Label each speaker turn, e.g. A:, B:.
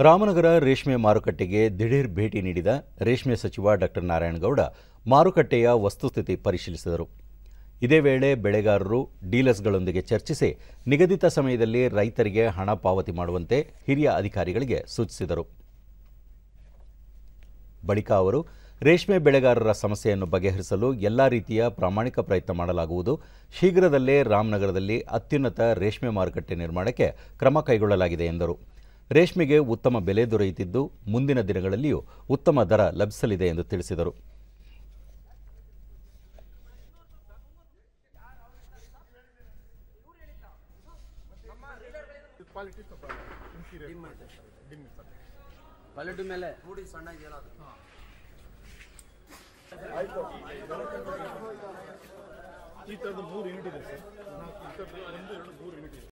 A: ರಾಮನಗರ ರೇಷ್ಮೆ ಮಾರುಕಟ್ಟೆಗೆ ದಿಢೀರ್ ಭೇಟಿ ನೀಡಿದ ರೇಷ್ಮೆ ಸಚಿವ ಡಾಕ್ಟರ್ ನಾರಾಯಣಗೌಡ ಮಾರುಕಟ್ಟೆಯ ವಸ್ತುಸ್ಥಿತಿ ಪರಿಶೀಲಿಸಿದರು ಇದೇ ವೇಳೆ ಬೆಳೆಗಾರರು ಡೀಲರ್ಸ್ಗಳೊಂದಿಗೆ ಚರ್ಚಿಸಿ ನಿಗದಿತ ಸಮಯದಲ್ಲಿ ರೈತರಿಗೆ ಹಣ ಪಾವತಿ ಮಾಡುವಂತೆ ಹಿರಿಯ ಅಧಿಕಾರಿಗಳಿಗೆ ಸೂಚಿಸಿದರು ಬಳಿಕ ಅವರು ರೇಷ್ಮೆ ಬೆಳೆಗಾರರ ಸಮಸ್ಯೆಯನ್ನು ಬಗೆಹರಿಸಲು ಎಲ್ಲ ರೀತಿಯ ಪ್ರಾಮಾಣಿಕ ಪ್ರಯತ್ನ ಮಾಡಲಾಗುವುದು ಶೀಘ್ರದಲ್ಲೇ ರಾಮನಗರದಲ್ಲಿ ಅತ್ಯುನ್ನತ ರೇಷ್ಮೆ ಮಾರುಕಟ್ಟೆ ನಿರ್ಮಾಣಕ್ಕೆ ಕ್ರಮ ಕೈಗೊಳ್ಳಲಾಗಿದೆ ಎಂದರು ರೇಷ್ಮೆಗೆ ಉತ್ತಮ ಬೆಲೆ ದೊರೆಯುತ್ತಿದ್ದು ಮುಂದಿನ ದಿನಗಳಲ್ಲಿಯೂ ಉತ್ತಮ ದರ ಲಭಿಸಲಿದೆ ಎಂದು ತಿಳಿಸಿದರು
B: ಕ್ವಾಲಿಟಿ ಮೇಲೆ
C: ಈ ಥರದ್ದು ಮೂರು ಯೂನಿಟ್ ಇದೆ ಸರ್ ನಾಲ್ಕು ಈ ಥರದ್ದು ಒಂದು ಎರಡು ಮೂರು ಯೂನಿಟ್ ಇದೆ